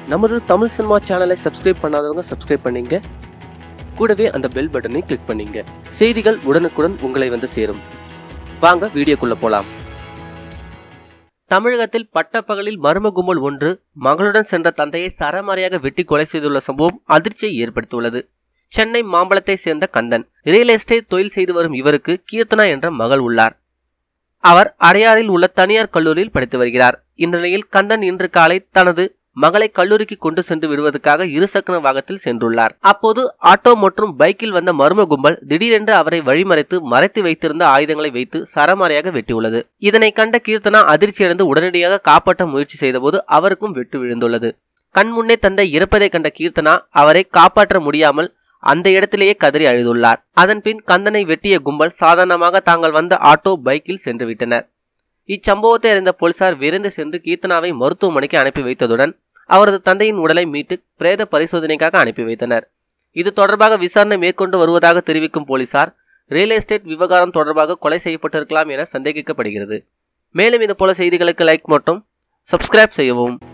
நமது தமிழ் சினிமா சேனலை சப்ஸ்கிரைப் பண்ணாதவங்க சப்ஸ்கிரைப் பண்ணீங்க கூடவே அந்த பெல் பட்டனை கிளிக் பண்ணீங்க செய்திகள் உடனுக்குடன் உங்களை வந்து சேரும் வாங்க வீடியோக்குள்ள போலாம் தமிழகத்தில் பட்டப்பகலில் மர்ம கும்பல் ஒன்று மகளுடன் சென்ற தந்தையை சரமாரியாக வெட்டி கொலை செய்துள்ள சம்பவம் அதிர்ச்சியை ஏற்படுத்தியுள்ளது சென்னை மாம்பலத்தை சேர்ந்த கந்தன் ரியல் எஸ்டேட் தொழில் செய்து வரும் இவருக்கு கீர்த்தனா என்ற மகள் உள்ளார் அவர் அடையாறில் உள்ள தனியார் கல்லூரியில் படித்து வருகிறார் இந்த நிலையில் கந்தன் இன்று காலை தனது மகளை கல்லூரிக்கு கொண்டு சென்று விடுவதற்காக இருசக்கர வாகனத்தில் சென்றுள்ளார் அப்போது ஆட்டோ மற்றும் பைக்கில் வந்த மர்ம கும்பல் திடீரென்று அவரை வழிமறைத்து மறைத்து வைத்திருந்த ஆயுதங்களை வைத்து சரமாரியாக வெட்டியுள்ளது இதனை கண்ட கீர்த்தனா அதிர்ச்சியடைந்து உடனடியாக காப்பாற்ற முயற்சி செய்தபோது அவருக்கும் வெட்டு விழுந்துள்ளது கண் முன்னே தந்தை இறப்பதை கண்ட கீர்த்தனா அவரை காப்பாற்ற முடியாமல் அந்த இடத்திலேயே கதறி அழுதுள்ளார் அதன்பின் கந்தனை வெட்டிய கும்பல் சாதாரணமாக தாங்கள் வந்த ஆட்டோ பைக்கில் சென்று விட்டனர் இச்சம்பவத்தை அறிந்த போலீசார் விரைந்து சென்று கீர்த்தனாவை மருத்துவமனைக்கு அனுப்பி வைத்ததுடன் அவரது தந்தையின் உடலை மீட்டு பிரேத பரிசோதனைக்காக அனுப்பி வைத்தனர் இது தொடர்பாக விசாரணை மேற்கொண்டு வருவதாக தெரிவிக்கும் போலீசார் ரியல் எஸ்டேட் விவகாரம் தொடர்பாக கொலை செய்யப்பட்டிருக்கலாம் என சந்தேகிக்கப்படுகிறது மேலும் இது போல செய்திகளுக்கு லைக் மற்றும் சப்ஸ்கிரைப் செய்யவும்